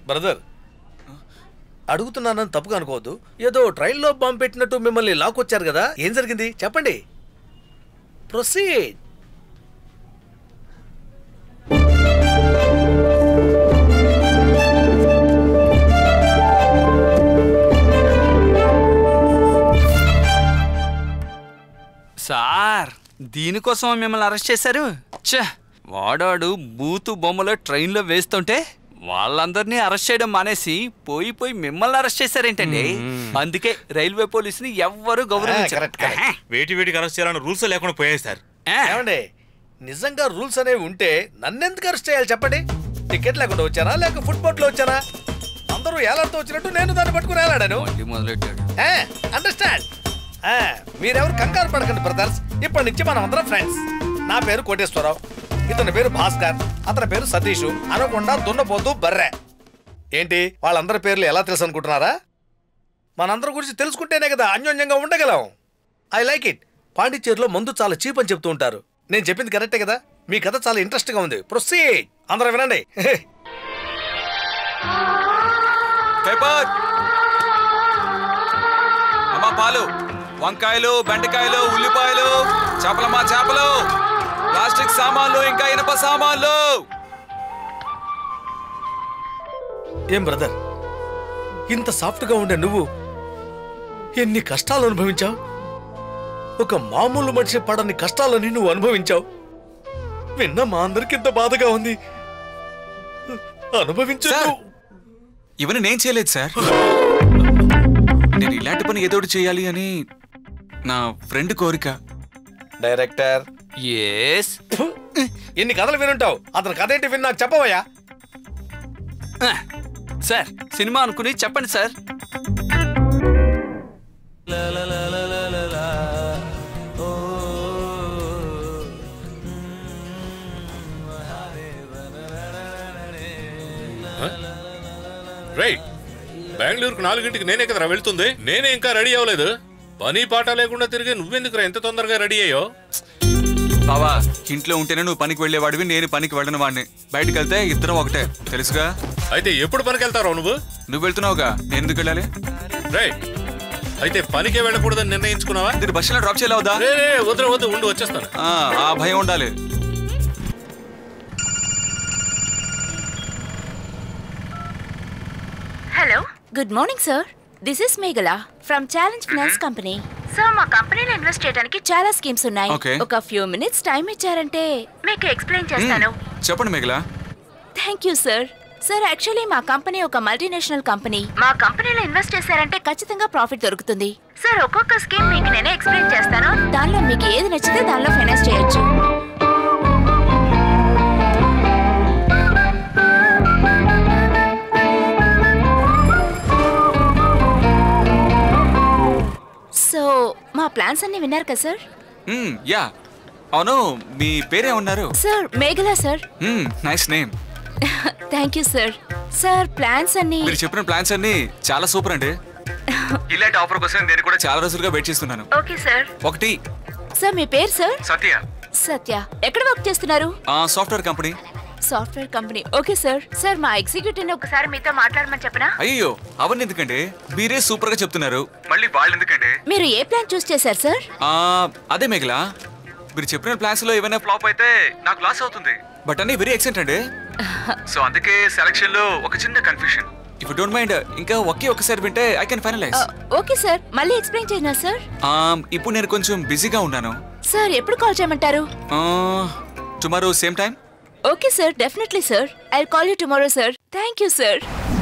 Brother అడుగుతున్నానని తప్పుగా అనుకోవద్దు ఏదో ట్రైన్లో బాంబు పెట్టినట్టు మిమ్మల్ని లాక్కొచ్చారు కదా ఏం జరిగింది చెప్పండి ప్రొసీడ్ సార్ దీనికోసం మిమ్మల్ని అరెస్ట్ చేశారు ఛ వాడాడు బూతు బొమ్మలో ట్రైన్లో వేస్తుంటే వాళ్ళందరినీ అరెస్ట్ చేయడం మానేసి పోయి పోయి మిమ్మల్ని అరెస్ట్ చేశారేంటండి అందుకే రైల్వే పోలీసుని ఎవ్వరూ గౌరవించారు కరెక్ట్ కరెక్ట్ వేటి వేటికి అరెస్ట్ చేయాలని రూల్స్ లేకుండా పోయాయి సార్ ఏమండి నిజంగా రూల్స్ అనేవి ఉంటే నన్నెందుకు అరెస్ట్ చేయాలి చెప్పండి టికెట్ లేకుండా వచ్చానా లేక ఫుట్ లో వచ్చానా అందరూ ఏలాడుతూ వచ్చినట్టు నేను దాన్ని పట్టుకుని ఏలాడాను మళ్ళీ మొదలెట్టాడు అండర్స్టాండ్ మీరెవరు కంగారు పడకండి బ్రదర్స్ ఇప్పటి నుంచి మనం అందరం ఫ్రెండ్స్ నా పేరు కోటేశ్వరరావు ఇతని పేరు భాస్కర్ అతని పేరు సతీష్ అనకుండా దున్నపోతూ బర్రె ఏంటి వాళ్ళందరి పేర్లు ఎలా తెలుసు అనుకుంటున్నారా మనందరి గురించి తెలుసుకుంటేనే కదా అన్యోన్యంగా ఉండగలం ఐ లైక్ ఇట్ పాండిచ్చేరిలో మందు చాలా చీప్ అని చెప్తూ ఉంటారు నేను చెప్పింది కరెక్టే కదా మీ కథ చాలా ఇంట్రెస్ట్గా ఉంది ప్రొసీడ్ అందరూ వినండి పేపర్ అమ్మా పాలు వంకాయలు బెండకాయలు ఉల్లిపాయలు చేపలమ్మా చేపలు ప్లాస్టిక్ సామాన్లు ఇంకా ఇనప సామాన్లు ఏం బ్రదర్ ఇంత సాఫ్ట్గా ఉండే నువ్వు ఎన్ని కష్టాలు అనుభవించావు ఒక మామూలు మనిషి పడని కష్టాలని నువ్వు అనుభవించావు విన్న మా అందరికి ఇంత బాధగా ఉంది అనుభవించు సార్. నువ్వు. ఇవన్నీ నేను చేయలేదు సార్ నేను ఇలాంటి పని ఏదో ఒకటి చేయాలి అని నా ఫ్రెండ్ కోరిక డైరెక్టర్ ఎస్ ఫు, ఎన్ని కథలు వినుంటావు అతని కథ ఏంటి విని నాకు చెప్పవయ్యా సార్ సినిమా అనుకుని చెప్పండి సార్ రైట్ బెంగళూరుకు నాలుగింటికి నేనే కదరా వెళ్తుంది నేనే ఇంకా రెడీ అవ్వలేదు పని పాట లేకుండా తిరిగి నువ్వెందుకురా ఎంత తొందరగా రెడీ అయ్యో బావా ఇంట్లో ఉంటేనే నువ్వు పనికి వెళ్ళేవాడివి నేను పనికి వెళ్ళను వాడిని బయటకు వెళ్తే ఇద్దరం ఒకటే తెలుసుగా అయితే ఎప్పుడు పనికి వెళ్తారో నువ్వు నువ్వు వెళ్తున్నావుగా నేను ఎందుకు వెళ్ళాలి రైట్ అయితే పనికే వెళ్ళకూడదని నిర్ణయించుకున్నావా దీన్ని బస్సులో డ్రాప్ చేయలేవద్దా రే రే వద్దు వద్దు ఉండు వచ్చేస్తాను ఆ, ఆ భయం ఉండాలి hello good morning sir this is Meghala from Challenge Finance company sir మా కంపెనీలో ఇన్వెస్ట్ చేయడానికి చాలా స్కీమ్స్ ఉన్నాయి Okay. ఒక ఫ్యూ మినిట్స్ టైం ఇచ్చారంటే మీకు ఎక్స్ప్లెయిన్ చేస్తాను చెప్పండి Meghala thank you sir sir actually మా కంపెనీ ఒక మల్టీనేషనల్ కంపెనీ మా కంపెనీలో ఇన్వెస్ట్ చేశారంటే ఖచ్చితంగా ప్రాఫిట్ దొరుకుతుంది సార్ ఒక్కొక్క స్కీమ్ మీకు నేనే ఎక్స్ప్లెయిన్ చేస్తాను దానిలో మీకు ఏది నచ్చితే దానిలో ఫైనాన్స్ చేయొచ్చు సో మా ప్లాన్స్ అన్ని విన్నారు కదా సార్ మ్మ్, యా అవును మీ పేరే ఉన్నారు sir Meghala sir nice name thank you sir sir plans అన్ని మీరు చెప్పిన ప్లాన్స్ అన్ని చాలా సూపర్ అండి ఇలాంటి ఆఫర్ కోసం నేను కూడా చాలా రోజులుగా వెయిట్ చేస్తున్నాను ఓకే సార్ ఒకటి సార్ మీ పేరు సార్ సత్య సత్య ఎక్కడ వర్క్ చేస్తున్నారు software company software company okay sir sir మా ఎగ్జిక్యూటివ్ ని ఒకసారి మీతో మాట్లాడమని చెప్పనా అయ్యో అవన్నీ ఎందుకండి మీరే సూపర్ గా చెప్తున్నారు మళ్ళీ వాళ్ళు ఎందుకండి మీరు ఏ ప్లాన్ చూస్ చేశారు సార్ ఆ, అదే మిగిలా మీరు చెప్పిన ప్లాన్స్ లో ఏమైనా ఫ్లాప్ అయితే నాకు లాస్ అవుతుంది బట్ అన్ని వెరీ ఎక్సెంట్ అండి సో అందుకే సెలక్షన్ లో ఒక చిన్న కన్ఫ్యూషన్ ఇఫ్ డోంట్ మైండ్ ఇంకా ఒకే ఒకసారి వింటే I can finalize okay sir మళ్ళీ ఎక్స్ప్లెయిన్ చేయనా సార్ ఇప్పుడు నేను కొంచెం బిజీగా ఉన్నాను సార్ ఎప్పుడు కాల్ చేయమంటారు tomorrow same time okay sir definitely sir I call you tomorrow sir thank you sir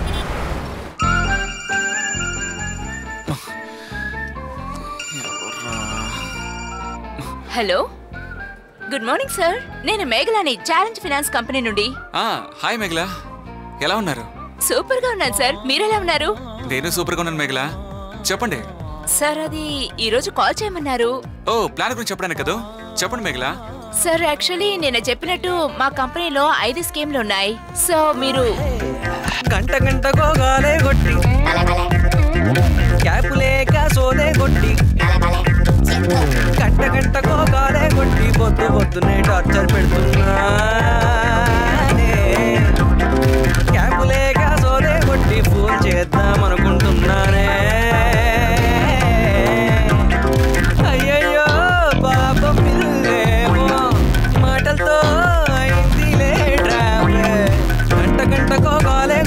hello good morning sir నేను మేఘలాని ఛాలెంజ్ ఫినాన్స్ కంపెనీ నుండి హాయ్ మేఘలా ఎలా ఉన్నారు సూపర్ గా ఉన్నాను సార్ మీరెలా ఉన్నారు నేను సూపర్ గా ఉన్నాను మేఘలా చెప్పండి సార్ అది ఈ రోజు కాల్ చేయమన్నారు ఓ ప్లాన్ గురించి చెప్పడానికి కదా చెప్పండి మేఘలా సార్ యాక్చువల్లీ నేను చెప్పినట్టు మా కంపెనీలో ఐదు స్కీమ్లు ఉన్నాయి సో మీరు గంట గంట గోగాలే కొట్టి క్యాప్ లేక సోదే కొట్టి గంట గంట గోగాలే కొట్టి పొద్దు పొద్దునే టార్చర్ పెడుతున్నా క్యాప్ లేక సోదే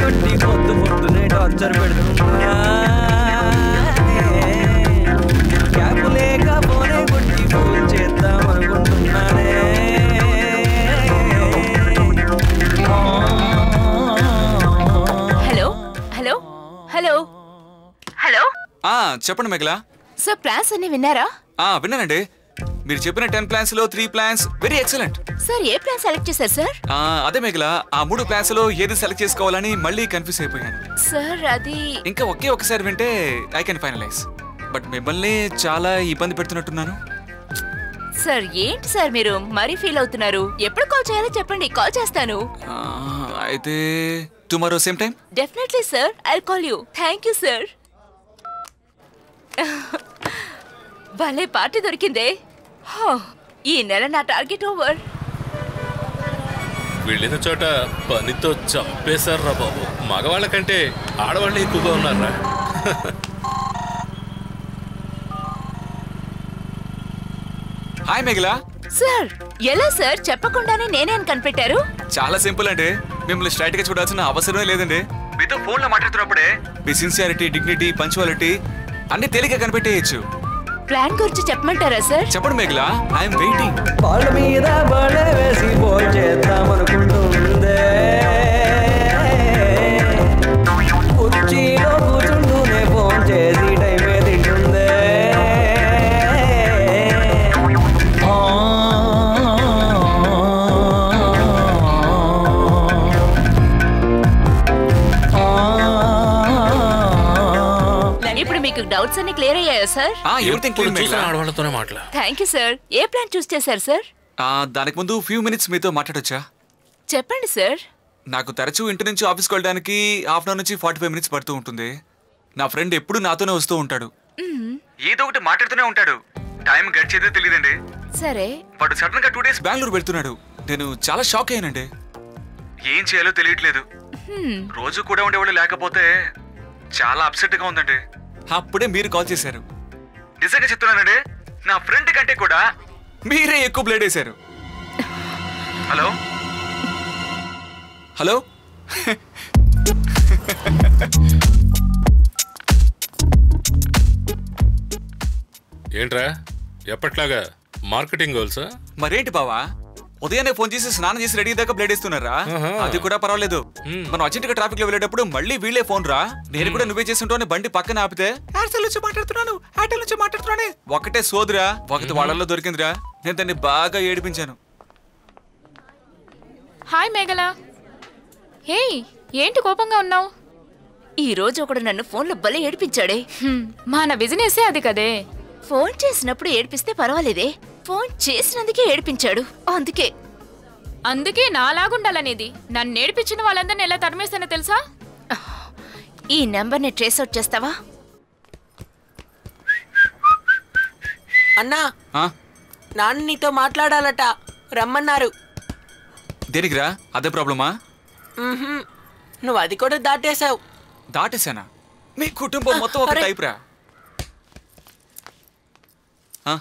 కొట్టి పొద్దు పొద్దునే టార్చర్ పెడుతున్నా క్యాప్ లేక ఫోనే కొట్టి ఫోన్ చేద్దాం అనుకుంటున్నానే హలో హలో హలో హలో ఆ, చెప్పండి మేఘలా సార్ ప్లాన్స్ అన్ని విన్నారా ఆ, విన్నానండి మీరు చెప్పిన టెన్ ప్లాన్స్ లో three plans very excellent sir ఏ ప్లాన్ సెలెక్ట్ చేశారు సార్ అదే మేఘలా ఆ మూడు ప్లాన్స్ లో ఏది సెలెక్ట్ చేసుకోవాలని మళ్ళీ కన్ఫ్యూజ్ అయిపోయాను సార్ అది ఇంకా ఒకే ఒకసారి వింటే ఐ కెన్ ఫైనలైజ్ బట్ మిమ్మల్ని చాలా ఇబ్బంది పెడుతున్నట్టున్నాను సార్ ఏంటి సార్ మీరు మరీ ఫీల్ అవుతున్నారు ఎప్పుడు కాల్ చేయాలో చెప్పండి కాల్ చేస్తాను ఆ, అయితే tomorrow same time definitely sir I call you thank you sir భలే పార్టీ దొరికిందే హో, ఈ నెల నా టార్గెట్ ఓవర్ వెళ్ళిన చోట పనితో చంపేశారు బాబు మగవాళ్ళ కంటే ఆడవాళ్ళే ఎక్కువగా ఉన్నారా హాయ్ మేఘలా సార్ ఎలా సార్ చెప్పకుండానే నేనే అని కనిపెట్టారు చాలా సింపుల్ అండి మిమ్మల్ని స్ట్రైట్ గా చూడాల్సిన అవసరమే లేదండి మీతో ఫోన్ లో మాట్లాడుతున్నప్పుడే మీ సిన్సియారిటీ డిగ్నిటీ పంచువాలిటీ అన్ని తేలిక కనిపెట్టేయచ్చు ప్లాన్ గురించి చెప్పమంటారా సార్ చెప్పండి మేఘలా ఐఎమ్ వెయిటింగ్ వాళ్ళ మీద బళ్ళే వేసి ఫోన్ చేద్దాం అనుకుంటుందే కుర్చీలో కూర్చుంటూనే ఫోన్ చేసి టైమే తింటుందే ఇప్పుడు మీకు డౌట్స్ అన్ని క్లియర్ అయ్యాయా సార్ ఎవ్రీథింగ్ ఎప్పుడు చూసిన ఆడవాళ్ళతోనే మాట్లా థ్యాంక్ యూ సార్ ఏ ప్లాన్ చూస్ చేశారు సార్ దానికి ముందు ఫ్యూ మినిట్స్ మీతో మాట్లాడొచ్చా చెప్పండి సార్ నాకు తరచూ ఇంటి నుంచి ఆఫీస్కి వెళ్ళడానికి హాఫ్ అన్ అవర్ నుంచి ఫార్టీ ఫైవ్ మినిట్స్ పడుతూ ఉంటుంది నా ఫ్రెండ్ ఎప్పుడు నాతోనే వస్తూ ఉంటాడు ఏదో ఒకటి మాట్లాడుతూనే ఉంటాడు టైం గడిచేదే తెలియదండి సరే వాడు సడన్ గా టూ డేస్ బెంగళూరు వెళ్తున్నాడు నేను చాలా షాక్ అయ్యానండి ఏం చేయాలో తెలియట్లేదు రోజు కూడా ఉండేవాళ్ళు లేకపోతే చాలా అప్సెట్ గా ఉందండి అప్పుడే మీరు కాల్ చేశారు నిజంగా చెప్తున్నానండి నా ఫ్రెండ్ కంటే కూడా మీరే ఎక్కువ బ్లేడ్ వేశారు హలో హలో ఏంట్రా ఎప్పట్లాగా మార్కెటింగ్ గోల్సా మరేంటి బావా ఉదయాన్నే ఫోన్ చేసి స్నానం చేసి రెడీ దాకా బ్లేడ్ ఇస్తున్నారా ఆహా. అది కూడా పర్వాలేదు మనం అర్జెంట్ గా ట్రాఫిక్ లో వెళ్ళేటప్పుడు మళ్ళీ వీళ్ళే ఫోన్ రా నేను కూడా నువ్వే చేస్తుంటావు బండి పక్కన ఆపితే "ఎయిర్టెల్ నుంచి మాట్లాడుతున్నాను ఎయిర్టెల్ నుంచి మాట్లాడుతున్నాను ఒకటే సోదురా ఒకటి వాళ్ళల్లో దొరికిందిరా నేను దాన్ని బాగా ఏడిపించాను హాయ్ మేఘల హే ఏంటి కోపంగా ఉన్నావు ఈ రోజు ఒకడు నన్ను ఫోన్లో భలే ఏడిపించాడే మన బిజినెసే అది కదే ఫోన్ చేసినప్పుడు ఏడిపిస్తే పర్వాలేదే ఫోన్ చేసినందుకే ఏడిపించాడు అందుకే అందుకే నాలాగుండాలనేది నన్ను నేర్పించిన వాళ్ళందరినీ ఎలా తరిమేస్తానో తెలుసా ఈ నెంబర్ని ట్రేస్ అవుట్ చేస్తావా అన్నా ఆ? నాన్న నీతో మాట్లాడాలట రమ్మన్నారు దేనికిరా అదే ప్రాబ్లమా మ్హూ. నువ్వు అది కూడా దాటేశావు దాటేశానా మీ కుటుంబం మొత్తం ఒక అరే. టైప్ రా ఆ?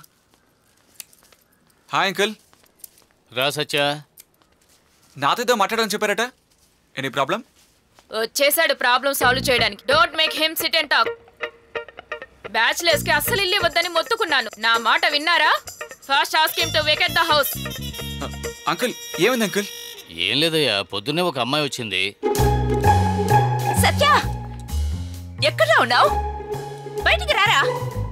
హాయ్ అంకుల్ రా సత్యా నాతో ఏదో మాట్లాడమని చెప్పారట ఎనీ ప్రాబ్లం వచ్చేసాడు ప్రాబ్లం సాల్వ్ చేయడానికి don't make him sit and talk bachelors కి అస్సలు ఇల్లు వద్దని మొత్తుకున్నాను నా మాట విన్నారా first ask him to vacate the house uncle ఏమైంది అంకుల్ ఏం లేదయ్యా పొద్దున్నే ఒక అమ్మాయి వచ్చింది సత్య ఎక్కడ ఉన్నావు బయటికి రారా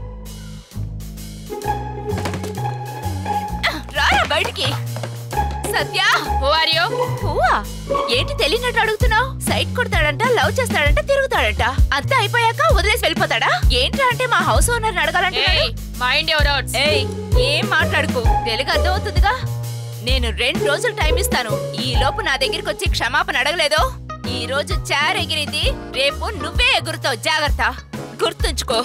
రారా బయటికి సత్య హూ ఆర్ యు పువ్వా ఏంటి తెలియనట్టు అడుగుతున్నావు సైట్ కొడతాడంట లవ్ చేస్తాడంట తిరుగుతాడంట అంతా అయిపోయాక వదిలేసి వెళ్ళిపోతాడా ఏంట్రా అంటే మా హౌస్ ఓనర్ అడగాలంటే ఏయ్ మైండ్ యువర్ అవుట్స్ ఏయ్ ఏం మాట్లాడుకో తెలుగు అర్థమవుతుందిగా నేను రెండు రోజులు టైం ఇస్తాను ఈ లోపు నా దగ్గరికి వచ్చి క్షమాపణ అడగలేదో ఈ రోజు చార్ ఎగిరింది రేపు నువ్వే ఎగురుతావు జాగ్రత్త గుర్తుంచుకో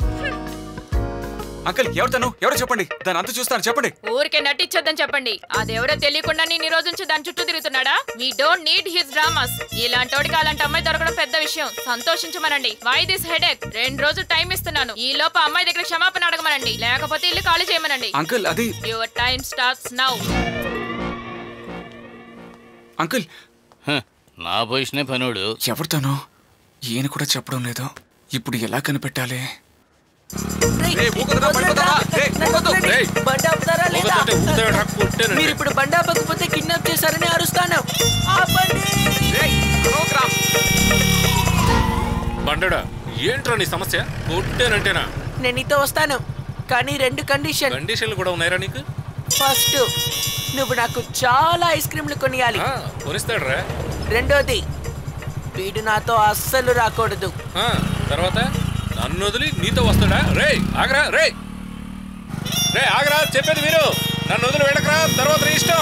అంకుల్ ఎవరు తను ఎవరో చెప్పండి దాని అంత చూస్తాను చెప్పండి ఊరికే నటించొద్దని చెప్పండి అదెవరో తెలియకుండా నేను ఈ రోజు నుంచి దాని చుట్టూ తిరుగుతున్నాడా we don't need his dramas ఇలాంటోడికి అలాంటి అమ్మాయి దొరకడం పెద్ద విషయం సంతోషించమనండి వై దిస్ హెడేక్ రెండు రోజులు టైం ఇస్తున్నాను ఈ లోపు అమ్మాయి దగ్గర క్షమాపణ అడగమనండి లేకపోతే ఇల్లు ఖాళీ చేయమనండి అంకుల్ అది your time starts now uncle హ, నా పొజిషనే పనోడు ఎవరితోనో ఈయన కూడా చెప్పడం లేదు ఇప్పుడు ఎలా కనిపెట్టాలి రేయ్, ఊగొద్దురా, పడిపోతారా? రేయ్, ఊగొద్దు. రేయ్. బండి ఆపుతారా లేదా ఊగొద్దంటే ఊగుతాడా? కొట్టేనండి. మీరు ఇప్పుడు బండి ఆపకపోతే కిడ్నాప్ చేశారని అరుస్తాను ఆపండి రేయ్, అరవకురా. బండడా ఏంట్రా నీ సమస్య కొట్టేనంటేనా నేను నీతో వస్తాను కానీ రెండు కండిషన్ కండిషన్లు కూడా ఉన్నాయరా నీకు ఫస్ట్ నువ్వు నాకు చాలా ఐస్ క్రీమ్లు కొనియాలి ఆ, కొనిస్తాడురా రెండోది వీడు నాతో అస్సలు రాకూడదు ఆ, తర్వాత నన్ను వదిలి నీతో వస్తాడా రే ఆగరా రే రే ఆగరా చెప్పేది మీరు నన్ను వదిలి వెళ్ళకరా తర్వాత నీ ఇష్టం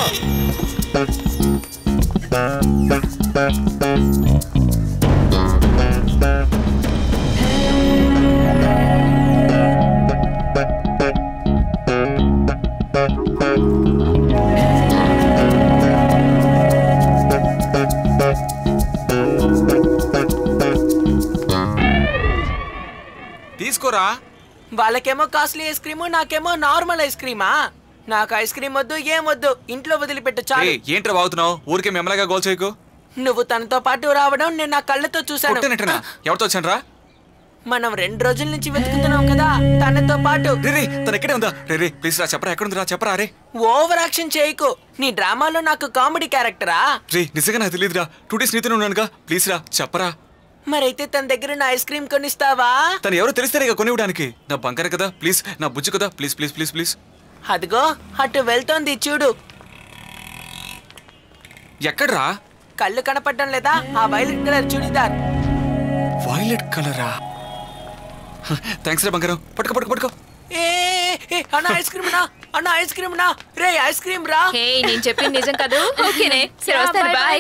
తీసుకోరా వాళ్ళకేమో కాస్ట్లీ ఐస్ క్రీము నాకేమో నార్మల్ ఐస్ క్రీమా నాకు ఐస్ క్రీమ్ వద్దు ఏం వద్దు ఇంట్లో వదిలిపెట్టు చాలు ఏయ్, ఏంట్రా బాగుతున్నావు ఊరికే మెమ్మలగా గోల్ చేయకు నువ్వు తనతో పాటు రావడం నేను నా కళ్ళతో చూశాను కొట్టేనట్టనా ఎవరితో వచ్చాను మనం రెండు రోజుల నుంచి వెతుకుతున్నాం కదా తనతో పాటు రే రే తను ఎక్కడే ఉందా రే రే ప్లీజ్ రా చెప్పరా ఎక్కడ ఉందిరా చెప్పరా రే ఓవర్ యాక్షన్ చేయకు నీ డ్రామాలో నాకు కామెడీ క్యారెక్టరా రే నిజంగా నాకు తెలియదురా టూ డేస్ నీతోనే ఉన్నానుగా ప్లీజ్ రా చెప్పరా మరైతే తన దగ్గర నా ఐస్ క్రీమ్ కొనిస్తావా తను ఎవరో తెలిస్తేనే ఇక కొనివ్వడానికి నా బంగారం కదా ప్లీజ్ నా బుజ్జి కదా ప్లీజ్ ప్లీజ్ ప్లీజ్ ప్లీజ్ అదిగో అటు వెళ్తోంది చూడు ఎక్కడ్రా కళ్ళు కనపడడం లేదా ఆ వైలెట్ కలర్ చూడిదార్ వైలెట్ కలరా థ్యాంక్స్ రా బంగారం పట్టుకో పట్టుకో పట్టుకో ఏ ఏ, అన్న ఐస్ క్రీమ్ నా అన్న ఐస్ క్రీమ్ నా రే ఐస్ క్రీమ్ రా హే నేను చెప్పింది నిజం కదూ ఓకేనే సరే వస్తాను bye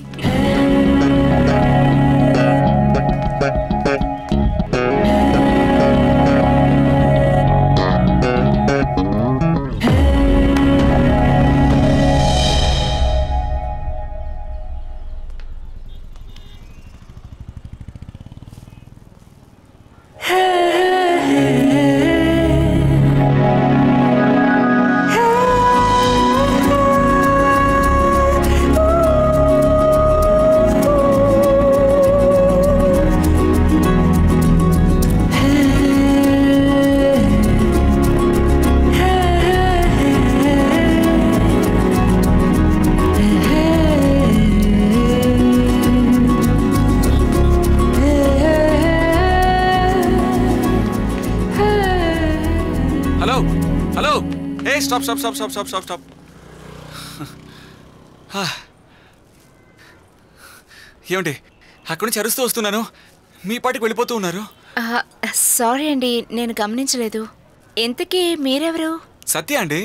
hello hello hey stop stop stop stop stop stop stop ఏమండి అక్కడి నుంచి అరుస్తూ వస్తున్నాను మీ పాటికి వెళ్ళిపోతూ ఉన్నారు సారీ అండి నేను గమనించలేదు ఇంతకీ మీరెవరు సత్య అండి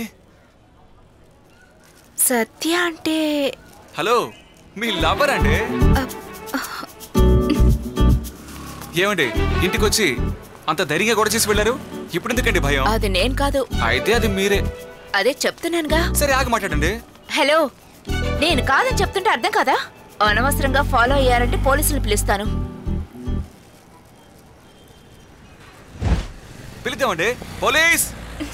సత్య అంటే హలో మీ లవర్ అండి ఏమండి ఇంటికి వచ్చి అంత ధైర్యంగా కూడా చేసి వెళ్ళారు ఇప్పుడు ఎందుకండి భయం అది నేను కాదు అయితే అది మీరే అదే చెప్తున్నానుగా సరే ఆగి మాట్లాడండి హలో నేను కాదని చెప్తుంటే అర్థం కదా అనవసరంగా ఫాలో అయ్యారంటే పోలీసులు పిలుస్తాను పిలుద్దామండి పోలీస్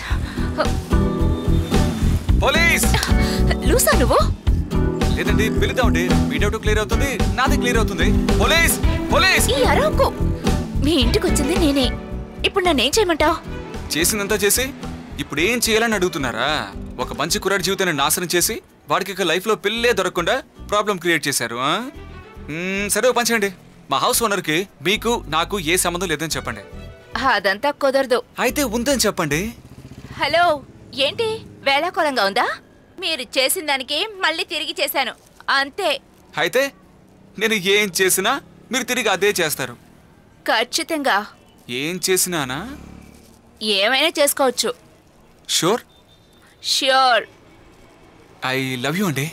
పోలీస్ లూసా నువ్వు లేదండి పిలుద్దామండి మీ డౌట్ క్లియర్ అవుతుంది నాది క్లియర్ అవుతుంది పోలీస్ పోలీస్ ఈ అరవకు మీ ఇంటికి వచ్చింది నేనే ఇప్పుడు నన్నేం చేయమంటావు చేసిందంతా చేసి ఇప్పుడు ఏం చేయాలని అడుగుతున్నారా ఒక మంచి కుర్రాడి జీవితాన్ని నాశనం చేసి వాడికి ఇక లైఫ్లో పిల్లే దొరకకుండా ప్రాబ్లం క్రియేట్ చేశారు ఆ? మ్మ్, సరే ఓ పని చేయండి మా హౌస్ ఓనర్కి మీకు నాకు ఏ సంబంధం లేదని చెప్పండి అదంతా కుదరదు అయితే ఉందని చెప్పండి హలో ఏంటి వేళాకోళంగా ఉందా మీరు చేసిన దానికి మళ్ళీ తిరిగి చేశాను అంతే అయితే నేను ఏం చేసినా మీరు తిరిగి అదే చేస్తారు ఖచ్చితంగా ఏం చేసినానా ఏమైనా చేసుకోవచ్చు sure sure I love you అండి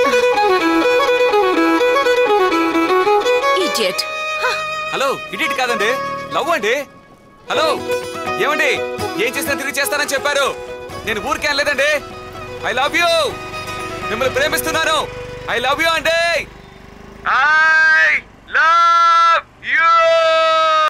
ఇడియట్ హలో ఇడిట్ కాదండి లవ్ అండి హలో ఏమండి ఏం చేసినా తిరిగి చేస్తానని చెప్పారు నేను ఊరికేం లేదండి ఐ లవ్ యూ మిమ్మల్ని ప్రేమిస్తున్నాను ఐ లవ్ యూ అండి ఐ లవ్